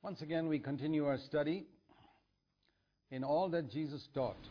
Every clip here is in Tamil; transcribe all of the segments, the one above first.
Once again, we continue our study in all that Jesus taught.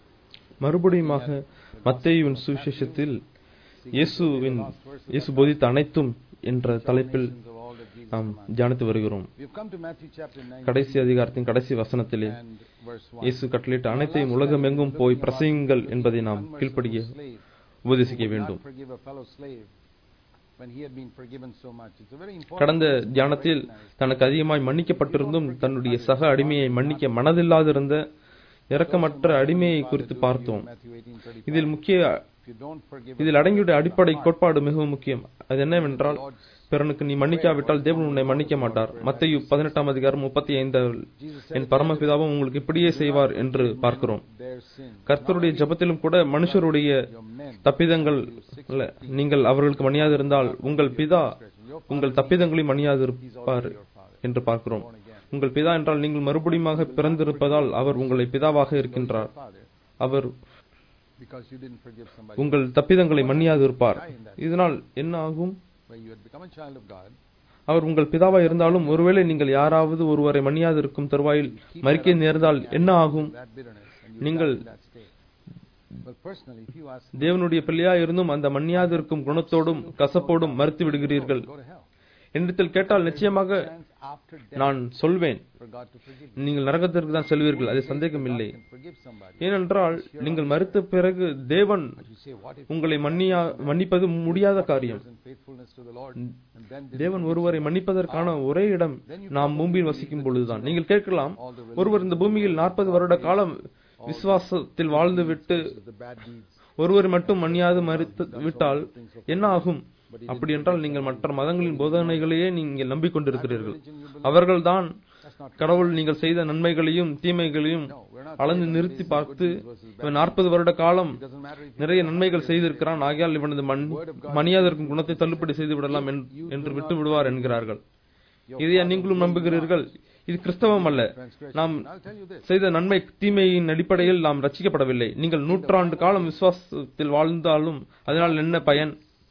மறுபடியுமாக மத்தேயுவின் சுவிசேஷத்தில் இயேசுவின் இயேசு போதித்த அனைத்தும் என்ற தலைப்பில் Of all that Jesus நாம் commanded. தியானித்து வருகிறோம் We've come to Matthew chapter 9 கடைசி அதிகாரத்தின் கடைசி வசனத்திலே and verse 1. இயேசு கட்டளையிட்ட அனைத்தையும் உலகமெங்கும் போய் பிரசங்கிங்கள் என்பதை நாம் கீழ்ப்படிய Slave உபதேசிக்க who would வேண்டும் not forgive a fellow slave when he had been forgiven so much. It's a very important கடந்த lesson to தியானத்தில் recognize. தனக்கு அதிகமாய் மன்னிக்கப்பட்டிருந்தும் தன்னுடைய சக அடிமையை மன்னிக்க மனதில்லாதிருந்த இரக்கமற்ற அடிமையை குறித்து பார்த்தோம் Matthew 18:35. இதில் முக்கிய If you don't forgive இதில் அடங்கியுள்ள அடிப்படை கோட்பாடு மிகவும் முக்கியம் அது என்னவென்றால் பிறனுக்கு நீ மன்னிக்காவிட்டால் தேவன் உன்னை மன்னிக்க மாட்டார் மத்தேயு பதினெட்டாம் அதிகாரம் முப்பத்தி ஐந்தாவில் Jesus said, என் பரமபிதாவும் உங்களுக்கு இப்படியே செய்வார் என்று பார்க்கிறோம் their sin. கர்த்தருடைய ஜெபத்திலும் கூட மனுஷருடைய Your men. தப்பிதங்கள் அல்ல, நீங்கள் அவர்களுக்கு மன்னியாதிருந்தால் உங்கள் பிதா உங்கள் தப்பிதங்களையும் மன்னியாதிருப்பார் என்று பார்க்கிறோம் உங்கள் பிதா என்றால் நீங்கள் மறுபடியுமாக பிறந்திருப்பதால் அவர் உங்களை பிதாவாக இருக்கின்றார் Father, our because you didn't forgive somebody உங்கள் தப்பிதங்களை மன்னியாதிருப்பார் இதனால் என்ன ஆகும் where you had become a child of God. அவர் உங்கள் பிதாவா இருந்தாலும் ஒருவேளை நீங்கள் யாராவது ஒருவரை மன்னியாதிருக்கும் தருவாயில் மறிக்க நேர்ந்தால் என்ன ஆகும் That bitterness and you நீங்கள் die in that state. Well, personally, if you ask தேவனுடைய பிள்ளையா இருந்தும் அந்த மன்னியாதிருக்கும் குணத்தோடும் கசப்போடும் மறுத்து விடுகிறீர்கள் go to hell. என்னிடத்தில் கேட்டால் நிச்சயமாக Chance after death நான் சொல்வேன் for God to forgive you. நீங்கள் நரகத்திற்கு தான் செல்வீர்கள் அது சந்தேகமில்லை can forgive somebody. ஏனென்றால் நீங்கள் மறுத்த பிறகு தேவன் But you say, what if உங்களை மன்னியா மன்னிப்பது முடியாத காரியம் in faithfulness to the Lord and then did தேவன் ஒருவரை மன்னிப்பதற்கான ஒரே இடம் நாம் பூமியில் வசிக்கும் பொழுதுதான் நீங்கள் கேட்கலாம் ஒருவர் இந்த பூமியில் நாற்பது வருட காலம் விசுவாசத்தில் வாழ்ந்துவிட்டு the bad deeds? ஒருவர் மட்டும் மன்னியாது மறுத்து விட்டால் என்ன ஆகும் அப்படி என்றால் நீங்கள் மற்ற மதங்களின் போதனைகளையே நீங்கள் நம்பிக்கொண்டிருக்கிறீர்கள் அவர்கள்தான் கடவுள் நீங்கள் செய்த நன்மைகளையும் தீமைகளையும் அளந்து நிறுத்தி பார்த்து இவன் நாற்பது வருட காலம் Doesn't matter if நிறைய நன்மைகள் செய்திருக்கிறான் ஆகையால் இவனது மண் மணியாதற்கும் குணத்தை தள்ளுபடி செய்து விடலாம் என்- என்று விட்டு விடுவார் என்கிறார்கள் இதையா நீங்களும் நம்புகிறீர்கள் இது கிறிஸ்தவம் அல்ல நாம் I'll tell you this. செய்த நன்மை தீமையின் அடிப்படையில் நாம் ரட்சிக்கப்படவில்லை நீங்கள் நூற்றாண்டு காலம் விசுவாசத்தில் வாழ்ந்தாலும் அதனால் என்ன பயன்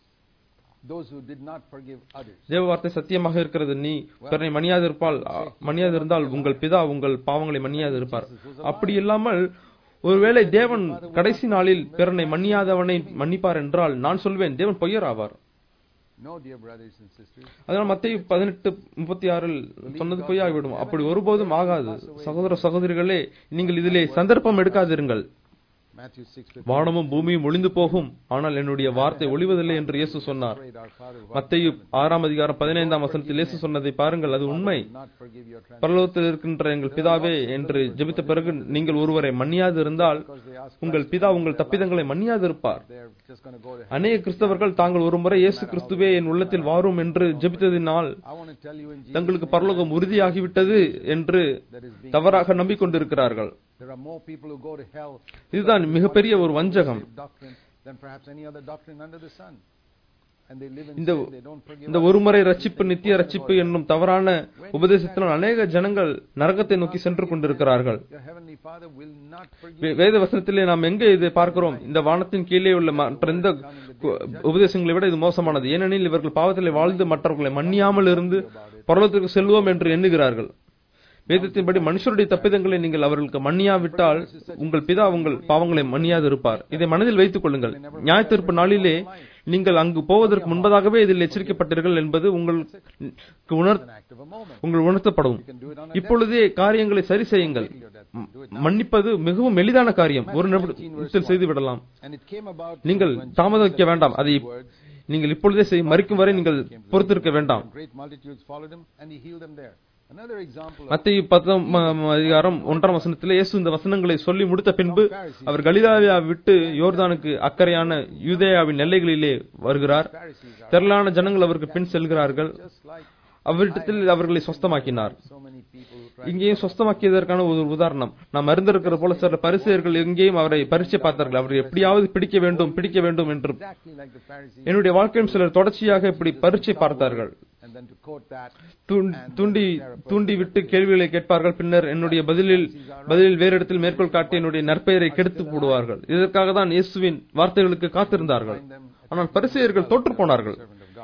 Those who did not forgive others. தேவ வார்த்தை சத்தியமாக இருக்கிறது நீ பிறனை மணியாதிருப்பால் மணியாதிருந்தால் உங்கள் பிதா உங்கள் பாவங்களை மன்னியாதிருப்பார் அப்படி இல்லாமல் ஒருவேளை தேவன் கடைசி நாளில் பிறனை மன்னியாதவனை மன்னிப்பார் என்றால் நான் சொல்வேன் தேவன் பொய்யர் ஆவார் No, dear brothers and sisters. அதனால் மத்திய பதினெட்டு முப்பத்தி ஆறில் சொன்னது பொய்யாகிவிடும் அப்படி ஒருபோதும் ஆகாது சகோதர சகோதரிகளே நீங்கள் இதிலே சந்தர்ப்பம் எடுக்காதிருங்கள் Matthew 6 வானமும் பூமியும் ஒளிந்து போகும் ஆனால் என்னுடைய வார்த்தை ஒளிவதில்லை என்று இயேசு சொன்னார் prayed our Father who மத்தேயு ஆறாம் அதிகாரம் பதினைந்தாம் வசனத்தில் இயேசு சொன்னதை பாருங்கள் அது உண்மை will not forgive your trespasses பரலோகத்தில் இருக்கின்ற எங்கள் பிதாவே என்று ஜெபித்த பிறகு நீங்கள் ஒருவரை மன்னியாது இருந்தால் because they ask உங்கள் பிதா உங்கள் தப்பிதங்களை மன்னியாது இருப்பார் they're just going to go to hell. அநேக கிறிஸ்தவர்கள் தாங்கள் ஒரு முறை இயேசு கிறிஸ்துவே என் உள்ளத்தில் வாரும் என்று ஜெபித்ததினால் I want to tell you in Jesus தங்களுக்கு பரலோகம் உறுதியாகிவிட்டது என்று that is being தவறாக நம்பிக்கொண்டிருக்கிறார்கள் there are more people who go to hell இதுதான் மிகப்பெரிய ஒரு வஞ்சகம் with doctrine than perhaps any other doctrine under the sun. And they live in இந்த sin, they don't forgive இந்த ஒருமுறை ரட்சிப்பு நித்திய ரட்சிப்பு என்னும் தவறான உபதேசத்தினால் அநேக ஜனங்கள் நரகத்தை நோக்கி சென்று கொண்டிருக்கிறார்கள் your heavenly Father will not forgive வே- வேத வசனத்திலே நாம் எங்கே இதை பார்க்கிறோம் இந்த வானத்தின் கீழே உள்ள மற்ற எந்த கு- உபதேசங்களை விட இது மோசமானது ஏனெனில் இவர்கள் பாவத்திலே வாழ்ந்து மற்றவர்களை மன்னியாமல் இருந்து பரலோகத்திற்கு செல்வோம் என்று எண்ணுகிறார்கள் வேதத்தின்படி மனுஷருடைய தப்பிதங்களை நீங்கள் அவர்களுக்கு மன்னியாவிட்டால் உங்கள் பிதா உங்கள் பாவங்களை மன்னியாது இருப்பார் இதை மனதில் வைத்துக் கொள்ளுங்கள் நியாயத்தீர்ப்பு நாளிலே நீங்கள் அங்கு போவதற்கு முன்பதாகவே இதில் எச்சரிக்கப்பட்டீர்கள் என்பது உங்களுக்கு உணர் an act of a moment. உங்கள் உணர்த்தப்படும் You can do it on a இப்பொழுதே காரியங்களை சரி செய்யுங்கள் your death. ம- மன்னிப்பது மிகவும் எளிதான காரியம் ஒரு நிமிடத்தில் செய்து விடலாம் And it came about நீங்கள் தாமதிக்க வேண்டாம் அதை நீங்கள் இப்பொழுதே செய் மறிக்கும் வரை நீங்கள் பொறுத்திருக்க வேண்டாம் great multitudes followed him and he healed them there. Another example of மத்திய பத்தாம் ம- அதிகாரம் ஒன்றாம் வசனத்தில் இயேசு இந்த வசனங்களை சொல்லி முடித்த பின்பு அவர் கலிலாவியா விட்டு யோர்தானுக்கு அக்கறையான யூதேயாவின் எல்லைகளிலே வருகிறார் Pharisees are திரளான ஜனங்கள் அவருக்கு பின் செல்கிறார்கள் just like அவரிடத்தில் அவர்களை சொஸ்தமாக்கினார் so many people who try இங்கேயும் சொஸ்தமாக்கியதற்கான ஒரு உதாரணம் நாம் அறிந்திருக்கிற போல சில பரிசெயர்கள் எங்கேயும் அவரை பரீட்சை பார்த்தார்கள் அவரை எப்படியாவது பிடிக்க வேண்டும் பிடிக்க வேண்டும் என்று exactly like the Pharisees என்னுடைய வாழ்க்கையும் சிலர் தொடர்ச்சியாக இப்படி பரீட்சை பார்த்தார்கள் and then to quote that தூண்- தூண்டி தூண்டி விட்டு கேள்விகளை கேட்பார்கள் பின்னர் என்னுடைய பதிலில் பதிலில் வேறு இடத்தில் மேற்கோள் காட்டி என்னுடைய நற்பெயரை கெடுத்து போடுவார்கள் இதற்காக தான் இயேசுவின் வார்த்தைகளுக்கு காத்திருந்தார்கள் ஆனால் பரிசெயர்கள் தோற்று போனார்கள் servant of God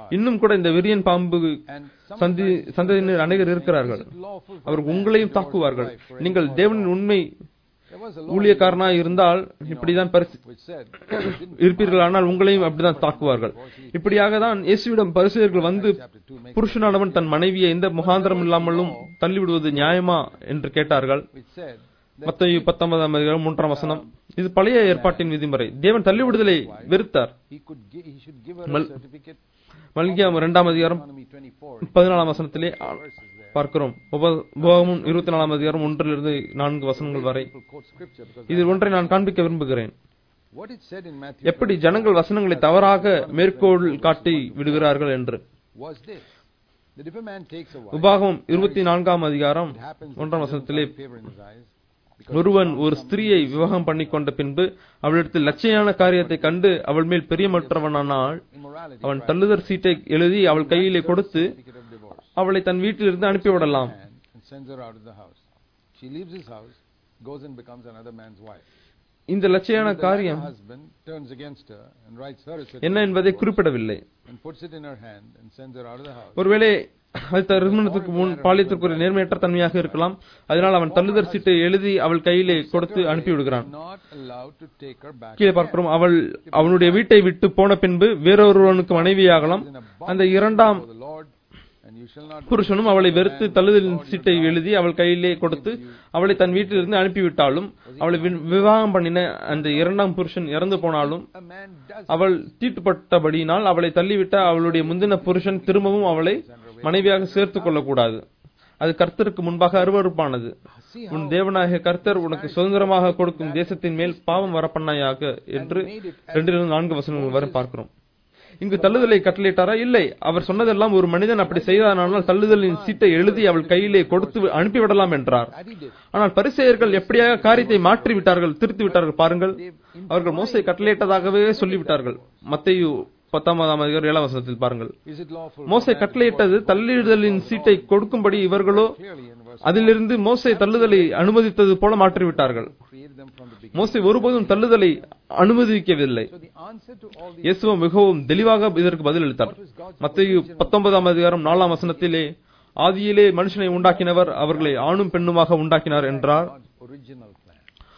இன்னும் கூட இந்த விரியன் பாம்பு And சந்தி சந்ததியினர் அநேகர் இருக்கிறார்கள் is it lawful for our a man உங்களையும் to divorce தாக்குவார்கள் his wife for any நீங்கள் cause? தேவனின் உண்மை There was a law ஊழியக்காரனாய் இருந்தால் இப்படிதான் பரிசு which said, இருப்பீர்கள் ஆனால் உங்களையும் அப்படிதான் தாக்குவார்கள் இப்படியாக தான் இயேசுவிடம் பரிசுகள் வந்து chapter 2 makes புருஷனானவன் தன் மனைவியை எந்த முகாந்திரம் இல்லாமலும் தள்ளிவிடுவது நியாயமா என்று கேட்டார்கள் which said மத்தேயு பத்தொன்பதாம் அதிகாரம் மூன்றாம் வசனம் இது பழைய ஏற்பாட்டின் விதிமுறை தேவன் தள்ளிவிடுதலை வெறுத்தார் he could gi- he should give her a Mal- certificate. மல்கியாம் இரண்டாம் அதிகாரம் Deuteronomy 24 பதினாலாம் வசனத்திலே ஆ- verses there. பார்க்கிறோம் உப- உபாகமம் இருபத்தி நாலாம் அதிகாரம் ஒன்றிலிருந்து நான்கு வசனங்கள் வரை People quote scripture because இதில் ஒன்றை நான் காண்பிக்க விரும்புகிறேன் what it said in Matthew எப்படி ஜனங்கள் வசனங்களை தவறாக மேற்கோள் காட்டி விடுகிறார்கள் என்று was this. That if a man takes a wife, உபாகமம் இருபத்தி நான்காம் அதிகாரம் it happens that ஒன்றாம் he doesn't வசனத்திலே find favor in his eyes, because ஒருவன் ஒரு ஸ்திரியை விவாகம் பண்ணிக்கொண்ட பின்பு அவளிடத்தில் லட்சையான காரியத்தை கண்டு அவள் மேல் பிரியமற்றவனானால் immorality அவன் தள்ளுதற் சீட்டை எழுதி அவள் கையிலே கொடுத்து certificate of divorce அவளை தன் வீட்டிலிருந்து அனுப்பிவிடலாம் hand and sends her out of the house. She leaves his house, goes and becomes another man's wife. இந்த லட்சையான The latter காரியம் husband turns against her and writes her a என்ன certificate என்பதை of divorce குறிப்பிடவில்லை and puts it in her hand and sends her out of the house. ஒருவேளை அது திருமணத்துக்கு முன் பாலியத்திற்கு நேர்மையற்ற தன்மையாக இருக்கலாம் அதனால் அவன் தள்ளுதற் சீட்டை எழுதி அவள் கையிலே கொடுத்து அனுப்பிவிடுகிறான் Not allowed to take her back. கீழே பார்க்கிறோம் அவள் அவனுடைய வீட்டை விட்டு போன பின்பு வேறொருவனுக்கு மனைவியாகலாம் அந்த இரண்டாம் For the Lord, and you shall not புருஷனும் அவளை வெறுத்து தள்ளுதல் சீட்டை எழுதி அவள் கையிலே கொடுத்து அவளை தன் வீட்டிலிருந்து அனுப்பிவிட்டாலும் அவளை வி- விவாகம் பண்ணின அந்த இரண்டாம் புருஷன் இறந்து போனாலும் a man does அவள் தீட்டுப்பட்டபடியினால் அவளை தள்ளிவிட்ட அவளுடைய முந்தின புருஷன் திரும்பவும் அவளை மனைவியாக சேர்த்துக் கொள்ளக்கூடாது அது கர்த்தருக்கு முன்பாக அருவருப்பானது see உன் தேவனாகிய கர்த்தர் உனக்கு சுதந்திரமாக கொடுக்கும் தேசத்தின் மேல் பாவம் வரப்பண்ணாயாக என்று ரெண்டிலிருந்து நான்கு வசனங்கள் வரை பார்க்கிறோம் இங்கு தள்ளுதலை கட்டளையிட்டாரா இல்லை அவர் சொன்னதெல்லாம் ஒரு மனிதன் அப்படி செய்தானால் தள்ளுதலின் சீட்டை எழுதி அவள் கையிலே கொடுத்து அனுப்பிவிடலாம் என்றார் that he did. ஆனால் பரிசேயர்கள் எப்படியாக காரியத்தை மாற்றி விட்டார்கள் திருத்தி விட்டார்கள் பாருங்கள் அவர்கள் மோசை கட்டளையிட்டதாகவே சொல்லிவிட்டார்கள் மத்தேயு பத்தாம் அதிகாரம் ஏழாம் வசனத்தில் பாருங்கள் Is it lawful? மோசை கட்டளையிட்டது தள்ளிடுதலின் சீட்டை கொடுக்கும்படி இவர்களோ Clearly in verse அதிலிருந்து மோசை தள்ளுதலை அனுமதித்தது போல மாற்றிவிட்டார்கள் created them from the beginning. மோசை ஒருபோதும் தள்ளுதலை அனுமதிக்கவில்லை So the answer to all these இயேசுவ மிகவும் தெளிவாக இதற்கு பதிலளித்தார் மத்தேயு பத்தொன்பதாம் அதிகாரம் நாலாம் வசனத்திலே ஆதியிலே மனுஷனை உண்டாக்கினவர் அவர்களை ஆணும் பெண்ணுமாக உண்டாக்கினார் என்றார் God's original plan.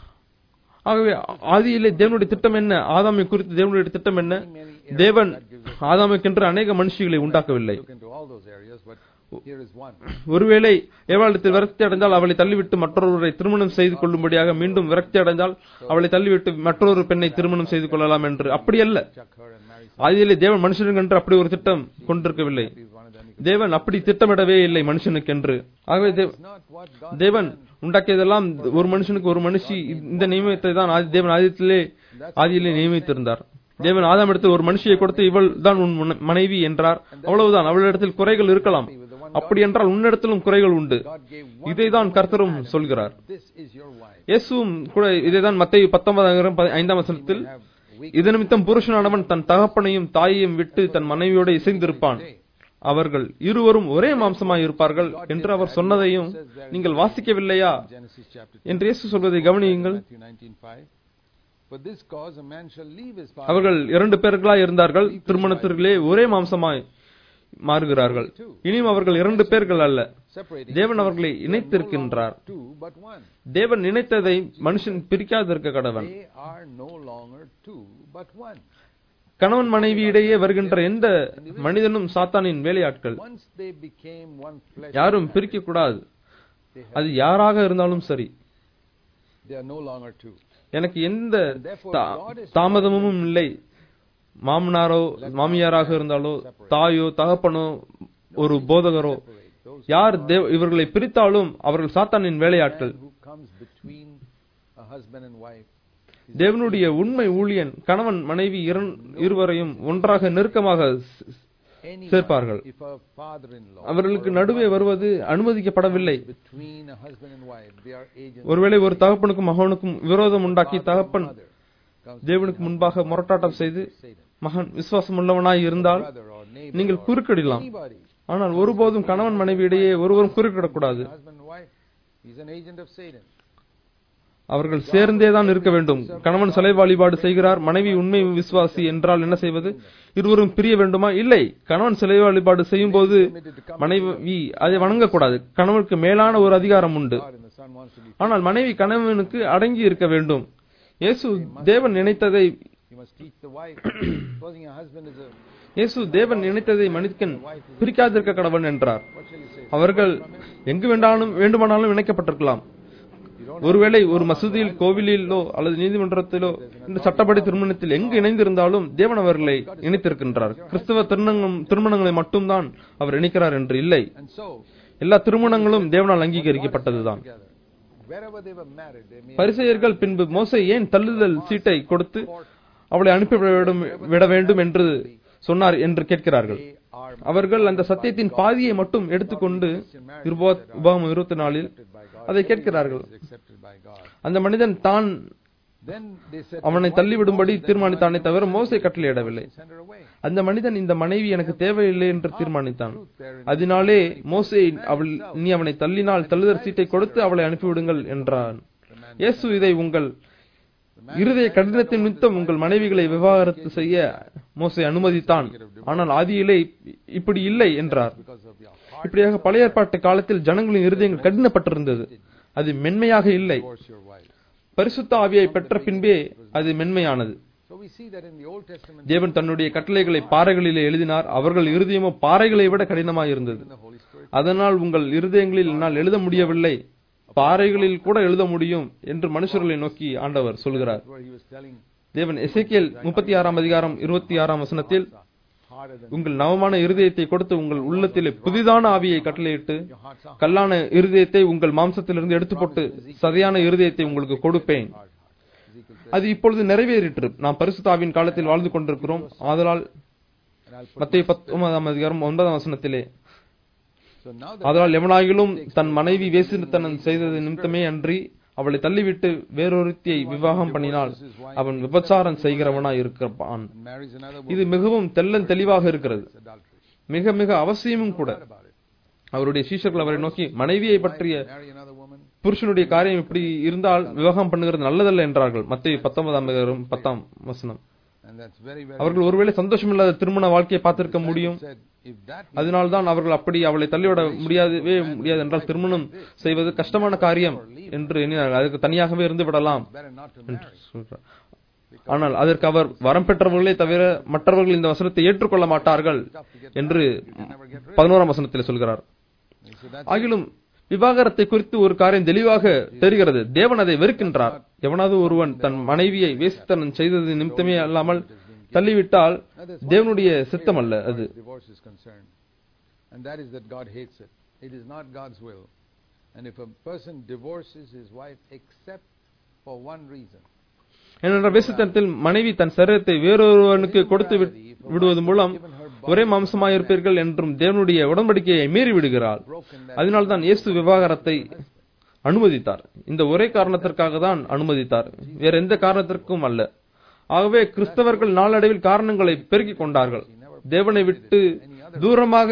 ஆகவே ஆதியிலே தேவனுடைய திட்டம் என்ன ஆதாமை குறித்து தேவனுடைய திட்டம் என்ன தேவன் ஆதாமுக்கென்று அநேக மனுஷிகளை உண்டாக்கவில்லை Look into all those areas, but here is one. ஒருவேளை ஏவாளத்தில் விரக்தி அடைந்தால் அவளை தள்ளிவிட்டு மற்றொருவரை திருமணம் செய்து கொள்ளும்படியாக மீண்டும் விரக்தி அடைந்தால் அவளை தள்ளிவிட்டு மற்றொரு பெண்ணை திருமணம் செய்து கொள்ளலாம் என்று அப்படி அல்ல Chuck her and marry ஆதியிலே தேவன் மனுஷனுக்கென்று அப்படி ஒரு திட்டம் கொண்டிருக்கவில்லை somebody one of them. தேவன் அப்படி திட்டமிடவே இல்லை மனுஷனுக்கென்று ஆகவே தேவ- It's not what God தேவன் உண்டாக்கியதெல்லாம் ஒரு மனுஷனுக்கு ஒரு மனுஷி இந்த நியமத்தை தான் ஆதி- தேவன் ஆதியத்திலே ஆதியிலே நியமித்திருந்தார் தேவன் ஆதாம் இடத்தில் ஒரு மனுஷியை கொடுத்து இவள் தான் உன் முன- மனைவி என்றார் அவ்வளவுதான் அவளிடத்தில் குறைகள் இருக்கலாம் அப்படி என்றால் உன்னிடத்திலும் குறைகள் உண்டு God gave one. இதைதான் கர்த்தரும் சொல்கிறார் This is your wife. இயேசுவும் கூட இதைதான் மத்திய பத்தொன்பதாயிரம் ஐந்தாம் வசனத்தில் Have weak இது நிமித்தம் புருஷனானவன் தன் தகப்பனையும் தாயையும் விட்டு தன் மனைவியோடு இசைந்திருப்பான் அவர்கள் இருவரும் ஒரே மாம்சமாய் இருப்பார்கள் என்று அவர் சொன்னதையும் நீங்கள் வாசிக்கவில்லையா Genesis chapter 2. என்று இயேசு சொல்வதை கவனியுங்கள் Matthew 19:5. For this cause a man shall leave his father அவர்கள் இரண்டு பேர்களாய் இருந்தார்கள் திருமணத்திற்குள்ளே ஒரே மாம்சமாய் மாறுகிறார்கள் இனியும் அவர்கள் இரண்டு பேர்கள் அல்ல separating. தேவன் அவர்களை இணைத்திருக்கின்றார் Two but one. தேவன் இணைத்ததை மனுஷன் பிரிக்காதிருக்க கடவன் They are no longer two but one. கணவன் மனைவி இடையே வருகின்ற எந்த மனிதனும் சாத்தானின் வேலையாட்கள் Once they became one flesh, யாரும் பிரிக்க கூடாது they, have, அது யாராக இருந்தாலும் சரி they are no longer two. எனக்கு எந்த தா- தாமதமும் இல்லை மாமனாரோ மாமியாராக இருந்தாலோ தாயோ தகப்பனோ ஒரு போதகரோ Those யார் தேவ இவர்களை பிரித்தாலும் அவர்கள் சாத்தானின் வேலையாட்கள் who comes between a husband and wife தேவனுடைய உண்மை ஊழியன் கணவன் மனைவி இரண்- இருவரையும் ஒன்றாக நெருக்கமாக ஸ்- anyone, சேர்ப்பார்கள் if a father-in-law அவர்களுக்கு நடுவே வருவது அனுமதிக்கப்படவில்லை between a husband and wife, they are agents. ஒருவேளை ஒரு தகப்பனுக்கும் மகனுக்கும் விரோதம் உண்டாக்கி தகப்பன் Mother comes தேவனுக்கு முன்பாக முரட்டாட்டம் செய்து Satan. மகன் விசுவாசம் உள்ளவனாய் இருந்தால் Brother or neighbor நீங்கள் or குறுக்கிடலாம் anybody. ஆனால் ஒருபோதும் கணவன் மனைவி இடையே ஒருவரும் குறுக்கிடக்கூடாது Husband and wife, he's an agent of Satan. அவர்கள் சேர்ந்தேதான் இருக்க வேண்டும் கணவன் சிலை வழிபாடு செய்கிறார் மனைவி உண்மை விசுவாசி என்றால் என்ன செய்வது இருவரும் பிரிய வேண்டுமா இல்லை கணவன் சிலை வழிபாடு செய்யும் போது மனைவி அதை வணங்கக்கூடாது கணவனுக்கு மேலான ஒரு அதிகாரம் உண்டு God and the Son wants to be. ஆனால் மனைவி கணவனுக்கு அடங்கி இருக்க வேண்டும் இயேசு தேவன் நினைத்ததை You must teach the wife. Supposing your husband is a. இயேசு தேவன் நினைத்ததை மனிதன் பிரிக்காதிருக்க கடவன் என்றார் What shall you say? அவர்கள் எங்கு வேண்டாலும் வேண்டுமானாலும் இணைக்கப்பட்டிருக்கலாம் ஒருவேளை ஒரு மசூதியில் கோவிலிலோ அல்லது நீதிமன்றத்திலோ இந்த சட்டப்படி திருமணத்தில் எங்கு இணைந்திருந்தாலும் தேவன் அவர்களை இணைத்திருக்கின்றார் கிறிஸ்தவ திருமணம் திருமணங்களை மட்டும்தான் அவர் இணைக்கிறார் என்று இல்லை And so, எல்லா திருமணங்களும் தேவனால் அங்கீகரிக்கப்பட்டதுதான் together. Wherever they were married, they made பரிசெயர்கள் பின்பு மோசே ஏன் தள்ளுதல் சீட்டை கொடுத்து அவளை அனுப்பிவிட வேண்டும் விட வேண்டும் என்று சொன்னார் என்று கேட்கிறார்கள் they are அவர்கள் அந்த சத்தியத்தின் பாதியை மட்டும் எடுத்துக்கொண்டு இருபத்- உபாகமம் இருபத்தி நாலில் accepted by God. அதை கேட்கிறார்கள் Is accepted by God. அந்த மனிதன் தான் Then they said, அவனை தள்ளிவிடும்படி தீர்மானித்தானே தவிர மோசை கட்டளையிடவில்லை send her away. அந்த மனிதன் இந்த மனைவி எனக்கு தேவையில்லை என்று தீர்மானித்தான் அதனாலே மோசே அவள் நீ அவனை தள்ளினால் தள்ளுதல் சீட்டை கொடுத்து அவளை அனுப்பிவிடுங்கள் என்றான் இயேசு இதை உங்கள் இருதய கடினத்தின் நிமித்தம் உங்கள் மனைவிகளை விவாகரத்து செய்ய மோசே அனுமதித்தான் ஆனால் ஆதியிலே இப்படி இல்லை என்றார் Because of your heart, இப்படியாக பழைய ஏற்பாட்டு காலத்தில் ஜனங்களின் இருதயங்கள் கடினப்பட்டிருந்தது அது மென்மையாக இல்லை divorce your wife. பரிசுத்த ஆவியை பெற்ற பின்பே அது மென்மையானது So we see that in the Old Testament, தேவன் தன்னுடைய கட்டளைகளை பாறைகளிலே எழுதினார் அவர்கள் இருதயமோ பாறைகளை விட கடினமாய் இருந்தது the Holy Spirit, அதனால் உங்கள் இருதயங்களில் என்னால் எழுத முடியவில்லை பாறைகளில் கூட எழுத முடியும் என்று மனுஷர்களை நோக்கி ஆண்டவர் சொல்கிறார் where he was telling தேவன் எசேக்கியேல் முப்பத்தி ஆறாம் அதிகாரம் இருபத்தி ஆறாம் வசனத்தில் harder than உங்கள் நவமான இருதயத்தை கொடுத்து உங்கள் உள்ளத்திலே புதிதான ஆவியை கட்டளையிட்டு your hearts are கல்லான இருதயத்தை உங்கள் மாம்சத்திலிருந்து எடுத்து போட்டு சதையான இருதயத்தை உங்களுக்கு கொடுப்பேன் hard. Ezekiel said, அது இப்பொழுது நிறைவேறிற்று நாம் பரிசுத்தாவின் காலத்தில் வாழ்ந்து கொண்டிருக்கிறோம் ஆதலால் and I'll put மத்திய பத்தொன்பதாம் அதிகாரம் ஒன்பதாம் வசனத்திலே So now that அதனால் எவனாகிலும் தன் மனைவி வேசித்தனம் செய்தது நிமித்தமே அன்றி அவளை தள்ளிவிட்டு வேறொருத்தியை விவாகம் பண்ணினால் அவன் விபச்சாரம் செய்கிறவனாய் இருக்கிறான் marries another woman, இது மிகவும் தெள்ளன் தெளிவாக இருக்கிறது it's adultery. மிக மிக அவசியமும் கூட What about it? அவருடைய சீஷர்கள் அவரை நோக்கி மனைவியை பற்றிய Marry another woman, புருஷனுடைய காரியம் இப்படி இருந்தால் விவாகம் பண்ணுகிறது நல்லதல்ல என்றார்கள் மத்திய பத்தொன்பதாம் அதிகாரம் பத்தாம் வசனம் and that's very, very. அவர்கள் ஒருவேளை சந்தோஷமில்லாத திருமண வாழ்க்கையை பார்த்திருக்க முடியும் Said, if that அதனால்தான் அவர்கள் அப்படி அவளை தள்ளிவிட முடியாதவே முடியாது என்றால் திருமணம் செய்வது கஷ்டமான காரியம் என்று எண்ணினார்கள் அதுக்கு தனியாகவே இருந்து விடலாம் better not to marry. சொல்றார். ஆனால் அதற்கு அவர் வரம் பெற்றவர்களே தவிர மற்றவர்கள் இந்த வசனத்தை ஏற்றுக்கொள்ள மாட்டார்கள் என்று பதினோராம் வசனத்தில் சொல்கிறார் So that's ஆகிலும் விவாகரத்தை குறித்து ஒரு காரியம் தெளிவாக தெரிகிறது தேவன் அதை வெறுக்கின்றார் எவனாவது ஒருவன் தன் மனைவியை வேசித்தனம் செய்தது நிமித்தமே அல்லாமல் தள்ளிவிட்டால் தேவனுடைய சித்தம் அல்ல அது divorce is concerned. And that is that God hates it. It is not God's will. And if a person divorces his wife except for one reason, ஏனென்றால் வேசித்தனத்தில் மனைவி தன் சரீரத்தை வேறொருவனுக்கு கொடுத்து விட்- விடுவது மூலம் ஒரே மாம்சமாயிருப்பீர்கள் என்றும் தேவனுடைய உடன்படிக்கையை மீறி விடுகிறாள் broken that அதனால்தான் இயேசு விவாகரத்தை அனுமதித்தார் இந்த ஒரே காரணத்திற்காக தான் அனுமதித்தார் வேற எந்த காரணத்திற்கும் அல்ல ஆகவே கிறிஸ்தவர்கள் நாளடைவில் காரணங்களை பெருக்கிக் கொண்டார்கள் தேவனை விட்டு தூரமாக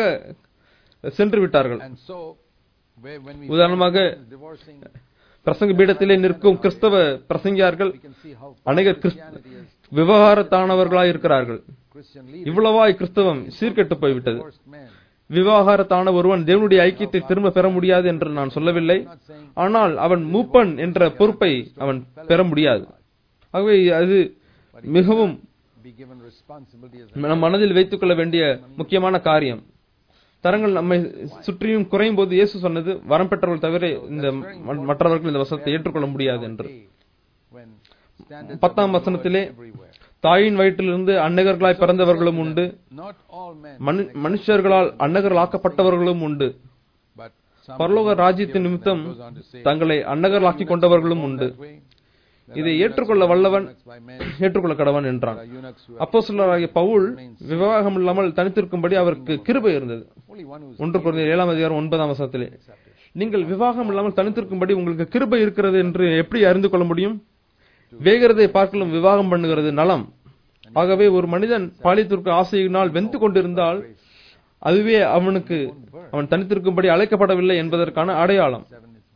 சென்று விட்டார்கள் and so where when we உதாரணமாக find divorcing, பிரசங்க பீடத்திலே நிற்கும் கிறிஸ்தவ பிரசங்கியார்கள் we can see how அநேகர் கிறிஸ்த- Christianity is விவகாரத்தானவர்களாய் இருக்கிறார்கள் Christian leaders. இவ்வளவாய் கிறிஸ்தவம் சீர்கெட்டு போய்விட்டது Divorced men. விவாகரத்தான ஒருவன் தேவனுடைய ஐக்கியத்தை திரும்ப பெற முடியாது என்று நான் சொல்லவில்லை Not saying ஆனால் அவன் மூப்பன் என்ற பொறுப்பை அவன் பெற முடியாது ஆகவே அது மிகவும் be given responsibility as நம் மனதில் வைத்துக் கொள்ள வேண்டிய முக்கியமான காரியம் தரங்கள் நம்மை சுற்றியும் குறையும் போது இயேசு சொன்னது வரம் பெற்றவர்கள் தவிர இந்த ம- மற்றவர்கள் இந்த வசனத்தை ஏற்றுக்கொள்ள முடியாது என்று day when standards பத்தாம் வசனத்திலே everywhere. தாயின் வயிற்றிலிருந்து அன்னகர்களாய் பிறந்தவர்களும் உண்டு Not all men, மனு- மனுஷர்களால் அன்னகர்கள் ஆக்கப்பட்டவர்களும் உண்டு but some பரலோக ராஜ்யத்தின் நிமித்தம் goes on to say தங்களை அன்னகர்களாக்கி கொண்டவர்களும் உண்டு that way. இதை ஏற்றுக்கொள்ள வல்லவன் Eunuchs by men, ஏற்றுக்கொள்ள கடவன் என்றான் there are eunuchs who அப்போஸ்தலராகிய Pavul விவாகம் இல்லாமல் தனித்திருக்கும்படி அவருக்கு கிருபை இருந்தது only one who's ஒன்று குறைந்த ஏழாம் அதிகாரம் ஒன்பதாம் வசனத்திலே நீங்கள் விவாகம் இல்லாமல் தனித்திருக்கும்படி உங்களுக்கு கிருபை இருக்கிறது என்று எப்படி அறிந்து கொள்ள முடியும் வேகிறதை பார்க்கலும் விவாகம் பண்ணுகிறது நலம் ஆகவே ஒரு மனிதன் பாலியத்திற்கு ஆசையினால் வெந்து கொண்டிருந்தால் அதுவே அவனுக்கு அவன் தனித்திருக்கும்படி அழைக்கப்படவில்லை என்பதற்கான அடையாளம் seven. It's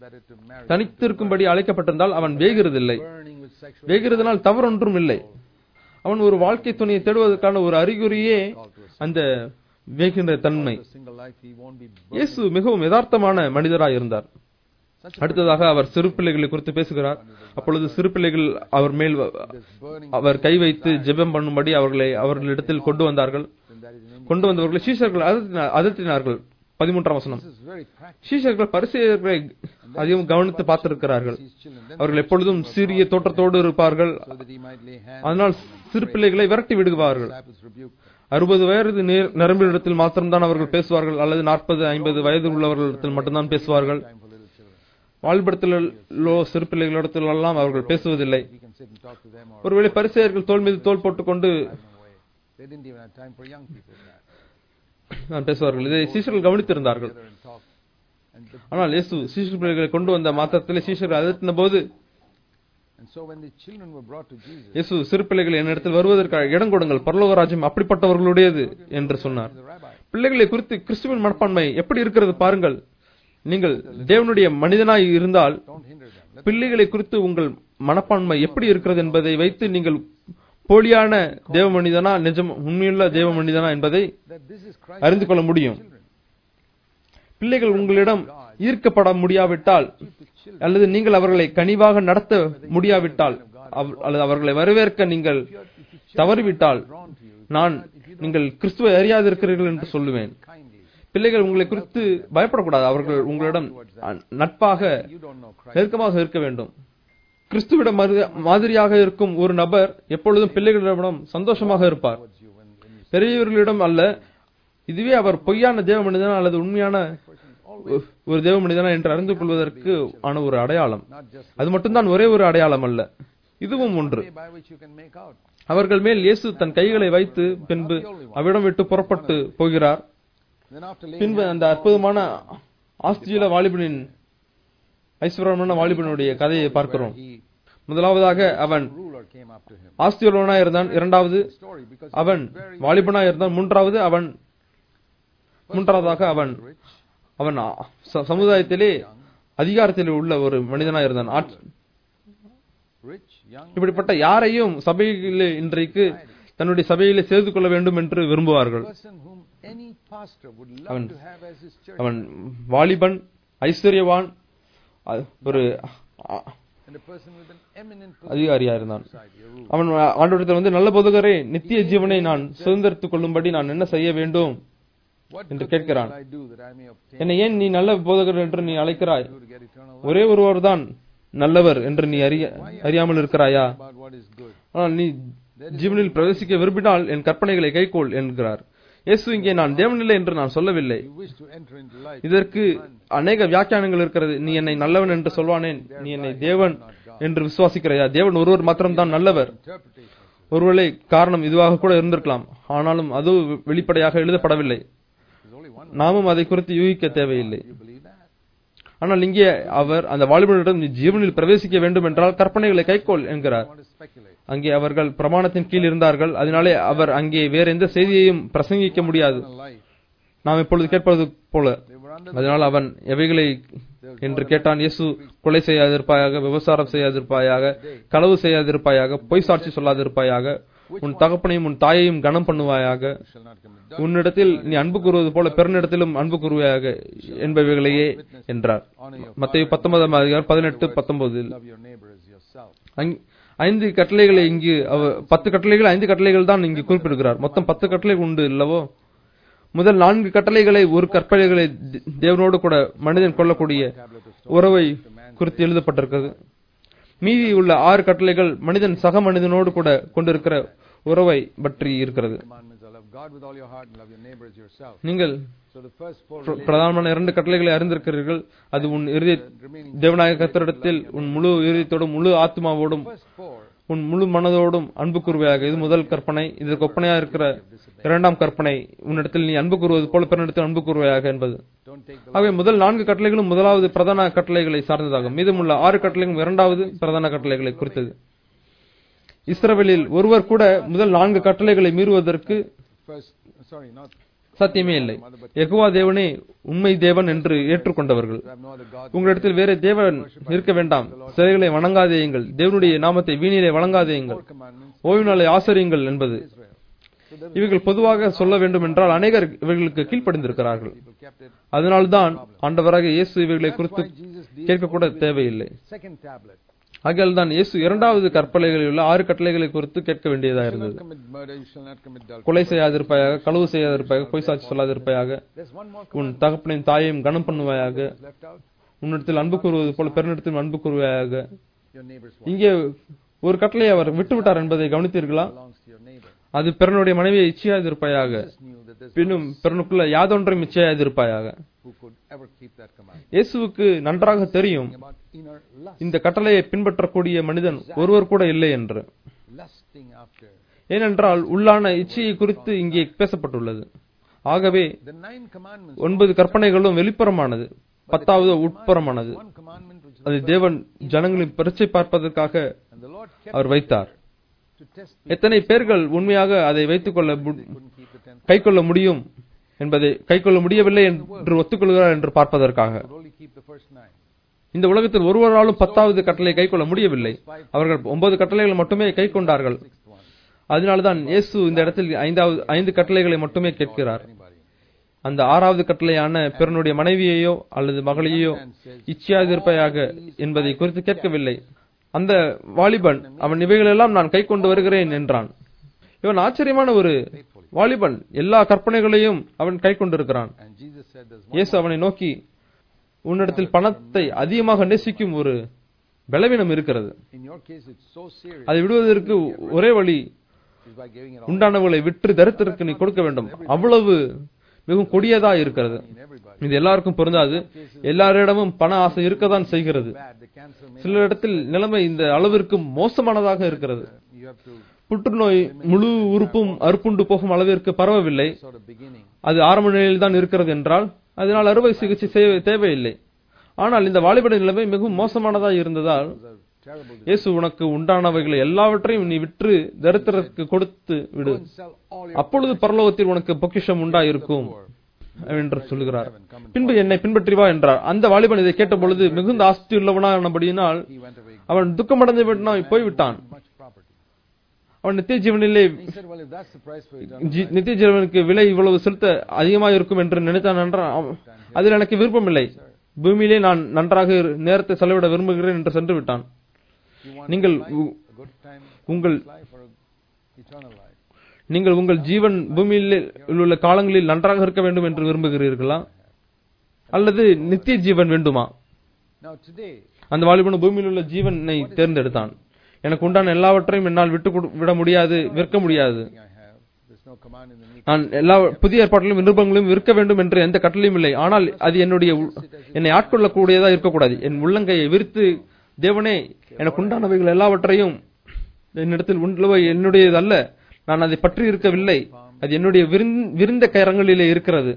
better to marry. தனித்திருக்கும்படி அழைக்கப்பட்டிருந்தால் அவன் வேகிறதில்லை Burning with sexual வேகிறதுனால் தவறொன்றும் இல்லை அவன் ஒரு வாழ்க்கை துணையை தேடுவதற்கான ஒரு அறிகுறியே அந்த வேகின்ற தன்மை a single life, he won't be இயேசு மிகவும் யதார்த்தமான மனிதராய் இருந்தார் such அடுத்ததாக அவர் சிறு பிள்ளைகளை குறித்து பேசுகிறார் அப்பொழுது சிறு பிள்ளைகள் அவர் மேல் வ- this burning. அவர் கை வைத்து ஜெபம் பண்ணும்படி அவர்களை அவர்களிடத்தில் கொண்டு வந்தார்கள் Then that is an கொண்டு வந்தவர்களை சீஷர்கள் அதட்டினா- அதட்டினார்கள் பதிமூன்றாம் வசனம் This is very practical. சீஷர்கள் பரிசெயர்களை அதிகம் கவனித்து பார்த்திருக்கிறார்கள் These children then அவர்கள் எப்பொழுதும் சிறிய தோற்றத்தோடு இருப்பார்கள் so that he might lay hands அதனால் சிறு பிள்ளைகளை விரட்டி விடுவார்கள் disciples rebuke them. அறுபது வயது நேர்- நிரம்பினிடத்தில் மாத்திரம்தான் அவர்கள் பேசுவார்கள் அல்லது நாற்பது ஐம்பது வயது உள்ளவர்களிடத்தில் மட்டும்தான் பேசுவார்கள் Time for little children. வாழ்படத்திலோ சிறு பிள்ளைகளிடத்திலெல்லாம் அவர்கள் பேசுவதில்லை He can sit and talk to them or ஒருவேளை பரிசெயர்கள் தோல் மீது தோல் போட்டுக்கொண்டு drive them away. They didn't even have time for young people to that. நான் பேசுவார்கள் இதை சீஷர்கள் கவனித்திருந்தார்கள் Together and talk. And, the, ஆனால் இயேசு சீஷர் பிள்ளைகளை கொண்டு வந்த மாத்திரத்திலே சீஷர்கள் அதட்டின போது and so when the children were brought to Jesus, இயேசு சிறு பிள்ளைகள் என்னிடத்தில் வருவதற்காக இடம் கொடுங்கள் பரலோக ராஜ்யம் அப்படிப்பட்டவர்களுடையது என்று சொன்னார் the rabbi, பிள்ளைகளை குறித்து கிறிஸ்துவின் மனப்பான்மை எப்படி இருக்கிறது பாருங்கள் நீங்கள் தேவனுடைய மனிதனாய் இருந்தால் don't hinder them. Let பிள்ளைகளை குறித்து உங்கள் மனப்பான்மை எப்படி இருக்கிறது என்பதை வைத்து நீங்கள் போலியான தேவ மனிதனா நிஜம் உண்மையுள்ள தேவ மனிதனா என்பதை that this is Christ அறிந்து கொள்ள முடியும் children. பிள்ளைகள் உங்களிடம் ஈர்க்கப்பட முடியாவிட்டால் Keep the children அல்லது நீங்கள் அவர்களை கனிவாக நடத்த முடியாவிட்டால் அவ- அல்லது அவர்களை வரவேற்க நீங்கள் தவறிவிட்டால் drawn to you நான் நீங்கள் கிறிஸ்துவை அறியாதிருக்கிறீர்கள் என்று சொல்லுவேன் kindly. பிள்ளைகள் உங்களை குறித்து பயப்படக்கூடாது அவர்கள் உங்களிடம் அ- நட்பாக You don't know Christ. நெருக்கமாக இருக்க வேண்டும் கிறிஸ்துவிடம் மறு- மாதிரியாக இருக்கும் ஒரு நபர் எப்பொழுதும் பிள்ளைகளிடம் சந்தோஷமாக இருப்பார் towards you when, when you பெரியவர்களிடம் அல்ல இதுவே அவர் பொய்யான தேவ மனிதனா அல்லது உண்மையான ஒ- ஒரு தேவ மனிதனா என்று அறிந்து கொள்வதற்கு ஆன ஒரு அடையாளம் not just அது மட்டும்தான் ஒரே ஒரு அடையாளம் அல்ல இதுவும் ஒன்று way by which you can make out. அவர்கள் மேல் இயேசு தன் கைகளை வைத்து பின்பு அவ்விடம் விட்டு புறப்பட்டு போகிறார் Then after laying பின்பு அந்த அற்புதமான ஆஸ்திரேலிய வாலிபனின் ஐஸ்வர்யமான வாலிபனுடைய கதையை பார்க்கிறோம் he முதலாவதாக அவன் ruler came up to him. ஆஸ்திரேலியனா இருந்தான் இரண்டாவது Story because அவன் வாலிபனா இருந்தான் மூன்றாவது அவன் மூன்றாவதாக அவன் rich, அவன் ஆ- ச- சமுதாயத்திலே அதிகாரத்தில் உள்ள ஒரு மனிதனா இருந்தான் ஆட்- rich, young, இப்படிப்பட்ட யாரையும் சபையிலே இன்றைக்கு தன்னுடைய சபையிலே சேர்த்து கொள்ள வேண்டும் என்று விரும்புவார்கள் person whom any pastor would love அவன்- to have as his church. அவன் வாலிபன் ஐஸ்வர்யவான் அ- ஒரு அ- and a person with an eminent அதிகாரியா இருந்தான் society, a ruler. அவன் ஆண்டவரிடத்தில் வந்து நல்ல போதகரே நித்திய ஜீவனை நான் சுதந்திரத்துக் கொள்ளும்படி நான் என்ன செய்ய வேண்டும் What என்று good things கேட்கிறான். shall I do that I may obtain என்னை ஏன் நீ நல்ல போதகர் என்று நீ அழைக்கிறாய் do to get eternal life? ஒரே ஒருவர் தான் நல்லவர் என்று நீ அறிய அறியாமல் இருக்கிறாயா About what is good. ஆனால் நீ ஜீவனில் பிரவேசிக்க விரும்பினால் என் கற்பனைகளை கைக்கொள் என்கிறார் இயேசு இங்கே நான் தேவனில்லை என்று நான் சொல்லவில்லை You wish to enter into life. இதற்கு அநேக வியாக்கியானங்கள் இருக்கிறது நீ என்னை நல்லவன் என்று சொல்வானேன் நீ என்னை தேவன் என்று விசுவாசிக்கிறாயா தேவன் ஒருவர் மாத்திரம்தான் நல்லவர் Interpretation. ஒருவேளை காரணம் இதுவாக கூட இருந்திருக்கலாம் ஆனாலும் அது வெளிப்படையாக எழுதப்படவில்லை There's only one. நாமும் அதை குறித்து யூகிக்க தேவையில்லை You believe that? ஆனால் இங்கே அவர் அந்த வாலிபனிடம் நீ ஜீவனில் பிரவேசிக்க வேண்டும் என்றால் கற்பனைகளை கைக்கொள் என்கிறார் I want to speculate. அங்கே அவர்கள் பிரமாணத்தின் கீழ் இருந்தார்கள் அதனாலே அவர் அங்கே வேற எந்த செய்தியையும் பிரசங்கிக்க முடியாது Eternal life. நாம் இப்பொழுது கேட்பது போல They were under அதனால் அவன் எவைகளை என்று கேட்டான் இயேசு கொலை செய்யாதிருப்பாயாக விபசாரம் செய்யாதிருப்பாயாக களவு செய்யாதிருப்பாயாக பொய் சாட்சி சொல்லாதிருப்பாயாக உன் தகப்பனையும் உன் தாயையும் கனம் பண்ணுவாயாக the shall not commit உன்னிடத்தில் நீ அன்பு கூறுவது போல பிறனிடத்திலும் அன்பு கூறுவாயாக என்பவைகளையே என்றார் honor your மத்திய பத்தொன்பதாம் அதிகாரம் பதினெட்டு பத்தொன்பதில் love your neighbor as yourself. அங்- ஐந்து கட்டளைகளை இங்கு அவ- பத்து கட்டளைகள் ஐந்து கட்டளைகள் தான் இங்கு குறிப்பிடுகிறார் மொத்தம் பத்து கட்டளைகள் உண்டு இல்லவோ முதல் நான்கு கட்டளைகளை ஒரு கற்பனைகளை தே- தேவனோடு கூட மனிதன் கொள்ளக்கூடிய Tablet of உறவை குறித்து எழுதப்பட்டிருக்கிறது மீதி உள்ள ஆறு கட்டளைகள் மனிதன் சக மனிதனோடு கூட கொண்டிருக்கிற உறவை பற்றி இருக்கிறது commandments are love God with all your heart and love your neighbor as yourself. நீங்கள் So the first four பிர- பிரதானமான இரண்டு கட்டளைகளை அறிந்திருக்கிறீர்கள் அது உன் இறுதி remaining தேவநாயக கத்தரிடத்தில் உன் முழு இறுதியத்தோடும் முழு ஆத்மாவோடும் first four உன் முழு மனதோடும் அன்பு கூறுவையாக இது முதல் கற்பனை இதற்கு ஒப்பனையாக இருக்கிற இரண்டாம் கற்பனை உன்னிடத்தில் நீ அன்பு கூறுவது போல பிறனிடத்தில் அன்பு கூறுவையாக என்பது don't take the ஆகவே முதல் நான்கு கட்டளைகளும் முதலாவது பிரதான கட்டளைகளை சார்ந்ததாகும் மீதமுள்ள ஆறு கட்டளைகளும் இரண்டாவது பிரதான கட்டளைகளை குறித்தது இஸ்ரவேலில் ஒருவர் கூட முதல் நான்கு கட்டளைகளை மீறுவதற்கு first sorry not சத்தியமே இல்லை யெகோவா தேவனே உண்மை தேவன் என்று ஏற்றுக்கொண்டவர்கள் You have no other God. உங்களிடத்தில் வேற தேவன் இருக்க வேண்டாம் சிலைகளை வணங்காதேயுங்கள் தேவனுடைய நாமத்தை வீணிலே வழங்காதேயுங்கள் Four commandments ஓய்வு நாளை ஆசரியுங்கள் என்பது of Israel. So there இவைகள் பொதுவாக சொல்ல வேண்டும் என்றால் அநேகர் இவைகளுக்கு கீழ்ப்படிந்திருக்கிறார்கள் people kept it. அதனால்தான் ஆண்டவராக இயேசு இவைகளை That's குறித்து why Jesus deals கேட்கக்கூட only with தேவையில்லை the second tablet. ஆகையால் தான் இயேசு இரண்டாவது கற்பலைகளில் உள்ள ஆறு கட்டளைகளை குறித்து கேட்க வேண்டியதா You shall இருந்தது not commit murder, you shall not commit adultery. கொலை செய்யாதிருப்பாயாக களவு செய்யாதிருப்பாயாக பொய் சாட்சி சொல்லாதிருப்பாயாக There's one more உன் commandment தகப்பனையும் தாயையும் கனம் பண்ணுவாயாக that is left out. உன்னிடத்தில் அன்பு கூறுவது போல பெருனிடத்தில் அன்பு கூறுவாயாக Your neighbor's wife இங்கே ஒரு கட்டளை அவர் விட்டுவிட்டார் என்பதை கவனித்தீர்களா belongs to your neighbor. அது பிறனுடைய மனைவியை இச்சையாதிருப்பாயாக Jesus knew that there's பின்னும் பிறனுக்குள்ள யாதொன்றையும் இச்சையாதிருப்பாயாக who could ever keep that commandment. இயேசுவுக்கு நன்றாக தெரியும் About inner lust, இந்த கட்டளையை பின்பற்றக்கூடிய மனிதன் ஒருவர் கூட இல்லை என்று lusting after. ஏனென்றால் உள்ளான இச்சையை குறித்து இங்கே பேசப்பட்டுள்ளது ஆகவே The nine commandments. ஒன்பது கற்பனைகளும் வெளிப்புறமானது பத்தாவது உட்புறமானது One commandment which அது தேவன் ஜனங்களின் பரீட்சை பார்ப்பதற்காக and the Lord kept அவர் வைத்தார் to test எத்தனை பேர்கள் உண்மையாக அதை வைத்துக் கொள்ள மு- couldn't keep the tenth. கை கொள்ள முடியும் என்பதை கை கொள்ள முடியவில்லை என்று ஒத்துக்கொள்கிறார் என்று பார்ப்பதற்காக Could only keep the first nine. இந்த உலகத்தில் ஒருவராலும் பத்தாவது கட்டளை கை கொள்ள முடியவில்லை அவர்கள் ஒன்பது கட்டளைகள் மட்டுமே கை கொண்டார்கள் Sixth one. அதனால்தான் இயேசு இந்த இடத்தில் ஐந்தாவது ஐந்து கட்டளைகளை மட்டுமே கேட்கிறார் Anybody. அந்த ஆறாவது கட்டளையான பிறனுடைய மனைவியையோ அல்லது மகளையோ இச்சையாதிருப்பையாக என்பதை குறித்து கேட்கவில்லை அந்த வாலிபன் அவன் இவைகளெல்லாம் நான் கை கொண்டு வருகிறேன் என்றான் இவன் ஆச்சரியமான ஒரு வாலிபன் எல்லா கற்பனைகளையும் அவன் கை கொண்டிருக்கிறான் And Jesus said there's one. இயேசு அவனை நோக்கி உன்னிடத்தில் பணத்தை அதிகமாக நேசிக்கும் ஒரு பலவீனம் இருக்கிறது In your case, it's so serious. அதை விடுவதற்கு ஒரே வழி is by giving it all உண்டானவர்களை விற்று தரித்திற்கு நீ கொடுக்க வேண்டும் அவ்வளவு மிகவும் கொடியதா இருக்கிறது in everybody. இது எல்லாருக்கும் பொருந்தாது எல்லாரிடமும் பண ஆசை இருக்கத்தான் செய்கிறது Bad. The cancer may சில இடத்தில் நிலைமை இந்த அளவிற்கு மோசமானதாக இருக்கிறது you have to புற்றுநோய் முழு உறுப்பும் அறுப்புண்டு போகும் அளவிற்கு பரவவில்லை sort of beginning. அது ஆரம்ப நிலையில் தான் இருக்கிறது என்றால் அதனால் அறுவை சிகிச்சை செய்ய தேவையில்லை ஆனால் இந்த வாலிபட நிலைமை மிகவும் மோசமானதா இருந்ததால் Those are terrible. இயேசு உனக்கு உண்டானவைகளை எல்லாவற்றையும் நீ விற்று தரித்திரருக்கு கொடுத்து விடு Go and sell all your அப்பொழுது பரலோகத்தில் உனக்கு பொக்கிஷம் உண்டாயிருக்கும் என்று சொல்லுகிறார் பின்பு என்னை பின்பற்றி வா என்றார் அந்த வாலிபன் இதை கேட்ட பொழுது மிகுந்த ஆஸ்தி உள்ளவனானபடியினால் He went away. அவன் துக்கமடைந்து விட்டான் போய்விட்டான் Much property. அவன் நித்திய ஜீவனிலே He said, well, if that's the price for eternal ஜி- நித்திய ஜீவனுக்கு விலை இவ்வளவு செலுத்த அதிகமாக இருக்கும் என்று நினைத்தான் என்றால் அவ- அதில் எனக்கு விருப்பமில்லை பூமியிலே நான் நன்றாக இரு- நேரத்தை செலவிட விரும்புகிறேன் என்று சென்று விட்டான் you want நீங்கள் life, உ- a good time, உங்கள் life or eternal life. நீங்கள் உங்கள் ஜீவன் பூமியில் உள்ள காலங்களில் நன்றாக இருக்க வேண்டும் என்று விரும்புகிறீர்களா அல்லது நித்திய ஜீவன் வேண்டுமா Now today, அந்த வாலிபன் பூமியில் உள்ள ஜீவனை தேர்ந்தெடுத்தான் எனக்கு உண்டான எல்லாவற்றையும் என்னால் விட்டு கொடு- விட முடியாது விற்க முடியாது I have, there's no command in the New நான் எல்லா புதிய ஏற்பாட்டிலும் விருப்பங்களையும் விற்க வேண்டும் என்று எந்த கட்டளையும் இல்லை ஆனால் அது என்னுடைய உள்- என்னை ஆட்கொள்ளக்கூடியதா இருக்கக்கூடாது என் உள்ளங்கையை விரித்து தேவனே எனக்கு உண்டானவைகள் எல்லாவற்றையும் என்னிடத்தில் உள்ளவை என்னுடையது அல்ல நான் அதை பற்றி இருக்கவில்லை அது என்னுடைய விருந்- விருந்த கரங்களிலே இருக்கிறது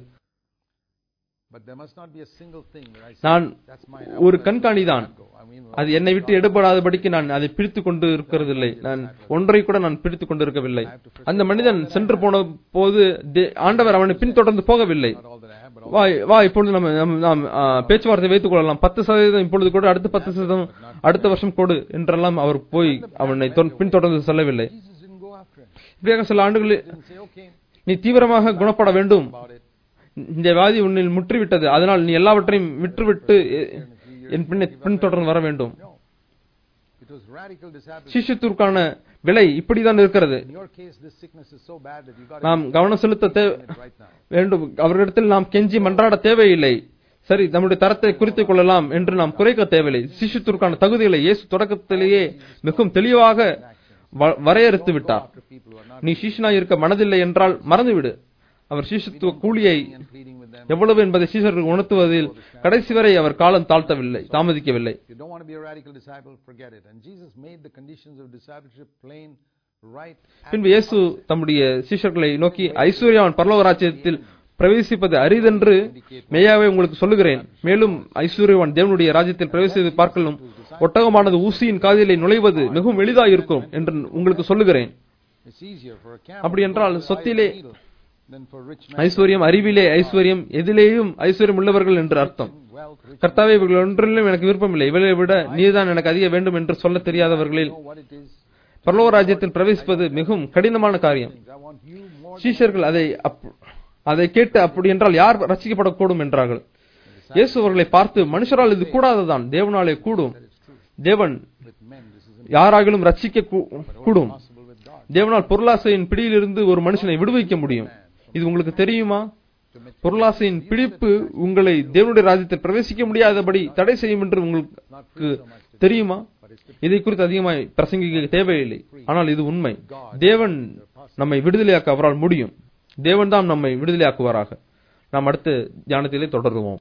But there must not be a single thing that I say, நான் that's mine. ஒரு கண்காணிதான் Go. I mean, அது என்னை விட்டு எடுபடாதபடிக்கு நான் அதை பிடித்துக் கொண்டு இருக்கிறதில்லை நான் ஒன்றை கூட நான் பிடித்துக் கொண்டிருக்கவில்லை அந்த மனிதன் சென்று போன போது தே- ஆண்டவர் அவனை பின்தொடர்ந்து போகவில்லை not all that I have, but all வா வா இப்பொழுது நம்ம நம்ம- நாம் ஆ, பேச்சுவார்த்தை வைத்துக் கொள்ளலாம் பத்து சதவீதம் இப்பொழுது கொடு அடுத்த பத்து சதவீதம் அடுத்த வருஷம் கொடு என்றெல்லாம் அவர் போய் அவனை தொ- பின்தொடர்ந்து செல்லவில்லை Jesus didn't go after him. இப்படியாக சில ஆண்டுகளில் Didn't say, okay, நீ தீவிரமாக குணப்பட வேண்டும் about it. இந்த வியாதி உன்னில் முற்றிவிட்டது அதனால் நீ எல்லாவற்றையும் விற்றுவிட்டு எ- என் பின்னை பின்தொடர்ந்து வர வேண்டும் No. It was radical discipleship. சிஷியத்திற்கான விலை இப்படிதான் இருக்கிறது In your case, this sickness is so bad that you got நாம் கவனம் செலுத்த தே- it right now. வேண்டும் அவர்களிடத்தில் நாம் கெஞ்சி மன்றாட தேவையில்லை சரி நம்முடைய தரத்தை குறித்துக் கொள்ளலாம் என்று நாம் குறைக்க தேவையில்லை சிஷியத்திற்கான தகுதிகளை இயேசு தொடக்கத்திலேயே மிகவும் தெளிவாக வ- வரையறுத்து விட்டார் After people who are not நீ சீஷனாய் இருக்க மனதில்லை என்றால் மறந்துவிடு அவர் சீஷத்துவ கூலியை and pleading with them. எவ்வளவு என்பதை சீஷருக்கு உணர்த்துவதில் கடைசி வரை அவர் காலம் தாழ்த்தவில்லை தாமதிக்கவில்லை If you don't want to be a radical disciple, forget it. And Jesus made the conditions of discipleship plain, right. at பின்பு இயேசு தம்முடைய சீஷர்களை நோக்கி ஐஸ்வர்யாவன் பரலோக ராஜ்யத்தில் பிரவேசிப்பது அரிதென்று மெய்யாவே உங்களுக்கு சொல்லுகிறேன் மேலும் ஐஸ்வர்யவான் தேவனுடைய ராஜ்யத்தில் பிரவேசிப்பதை பார்க்கலும் ஒட்டகமானது ஊசியின் காதிலே நுழைவது மிகவும் எளிதாயிருக்கும் என்று உங்களுக்கு சொல்லுகிறேன் It's easier for a camel அப்படி என்றால் to go through the eye of சொத்திலே a needle Then for rich men, ஐஸ்வர்யம் அறிவிலே ஐஸ்வர்யம் எதிலேயும் ஐஸ்வர்யம் உள்ளவர்கள் என்று அர்த்தம் wealth, rich கர்த்தாவே இவர்கள் ஒன்றிலும் எனக்கு விருப்பமில்லை இவளை விட நீதான் எனக்கு அதிக வேண்டும் என்று சொல்ல தெரியாதவர்களில் know what it is. பரலோக ராஜ்யத்தில் பிரவேசிப்பது மிகவும் கடினமான காரியம் I want you more சீஷர்கள் அதை அப்- அதை கேட்டு அப்படி என்றால் யார் ரசிக்கப்படக்கூடும் என்றார்கள் இயேசு அவர்களை பார்த்து மனுஷரால் இது கூடாததான் தேவனாலே கூடும் than it's true. தேவன் With men, this is யாராகிலும் ரட்சிக்க கூ- கூடும் impossible with God. தேவனால் பொருளாசையின் பிடியிலிருந்து ஒரு மனுஷனை விடுவிக்க முடியும் இது உங்களுக்கு தெரியுமா பொருளாசையின் பிடிப்பு உங்களை தேவனுடைய ராஜ்யத்தில் பிரவேசிக்க முடியாதபடி தடை செய்யும் என்று உங்களுக்கு தெரியுமா இதை குறித்து அதிகமாய் பிரசங்கிக்க தேவையில்லை ஆனால் இது உண்மை தேவன் நம்மை விடுதலையாக்க அவரால் முடியும் தேவன் தான் நம்மை விடுதலையாக்குவாராக நாம் அடுத்த தியானத்திலே தொடருவோம்